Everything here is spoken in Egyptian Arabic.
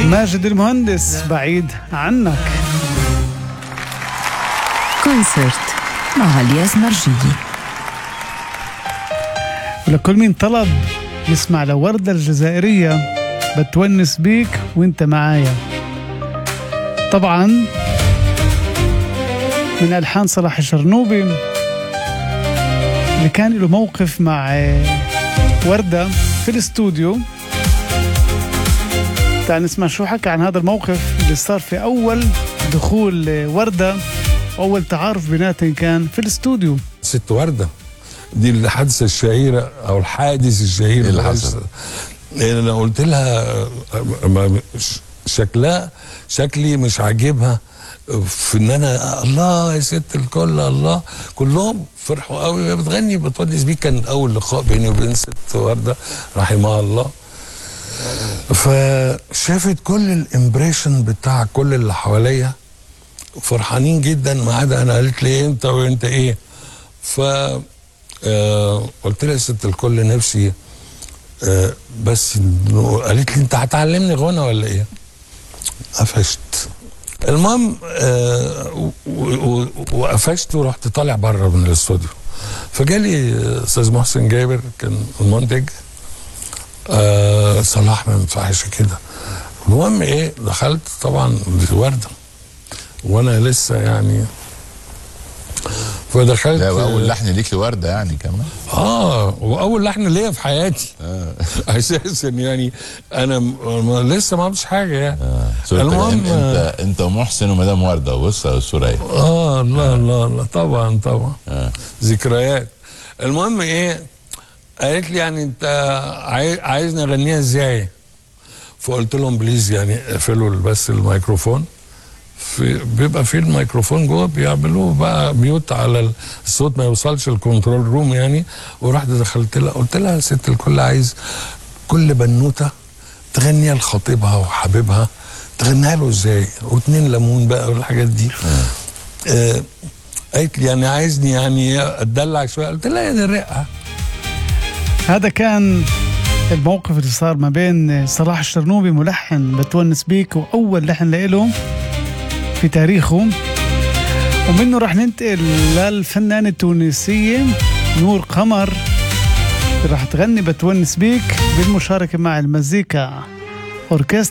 ماجد المهندس بعيد عنك كونسرت مع الياس مرجية ولكل مين طلب يسمع لوردة الجزائرية بتونس بيك وانت معايا طبعا من ألحان صلاح الشرنوبي اللي كان له موقف مع وردة في الاستوديو تعال نسمع شو حكى عن هذا الموقف اللي صار في أول دخول وردة أول تعارف بيناتهم كان في الاستوديو ست وردة دي الحادثة الشهيرة أو الحادث الشهير إيه اللي حصل؟ أنا قلت لها ما- ش- شكلها شكلي مش عاجبها في ان انا الله يا ست الكل الله كلهم فرحوا قوي وهي بتغني بتونس بيه كان اول لقاء بيني وبين ست ورده رحمها الله فشافت كل الامبريشن بتاع كل اللي حواليا فرحانين جدا ما عدا انا قالت لي انت وانت ايه ف آه، قلت لها يا ست الكل نفسي آه، بس إنه- قالت لي انت هتعلمني غنى ولا ايه قفشت المهم آه، و- و- و- وقفشت ورحت طالع بره من الاستوديو فجالي آه، استاذ محسن جابر كان المنتج آه صلاح ما ينفعش كده المهم ايه دخلت طبعا ورده وانا لسه يعني فدخلت لا واول لحن ليك لورده يعني كمان اه واول لحن ليا في حياتي اساسا يعني انا م- م- لسه ما عملتش حاجه يعني صورتك المهم انت انت, انت ومحسن ومدام ورده بص على الصوره اهي اه لا لا لا طبعا طبعا آه. ذكريات المهم ايه قالت لي يعني انت عاي- عايزني اغنيها ازاي فقلت لهم بليز يعني اقفلوا بس الميكروفون في بيبقى في الميكروفون جوه بيعملوه بقى ميوت على الصوت ما يوصلش الكنترول روم يعني ورحت دخلت لها قلت لها يا ست الكل عايز كل بنوته تغنيها لخطيبها وحبيبها تغنيها له ازاي واتنين ليمون بقى والحاجات دي آه، قالت لي يعني عايزني يعني اتدلع شويه قلت لها يا دي الرقه هذا كان الموقف اللي صار ما بين صلاح الشرنوبي ملحن بتونس بيك وأول لحن له في تاريخه ومنه رح ننتقل للفنانة التونسية نور قمر اللي رح تغني بتونس بيك بالمشاركة مع المزيكا أوركسترا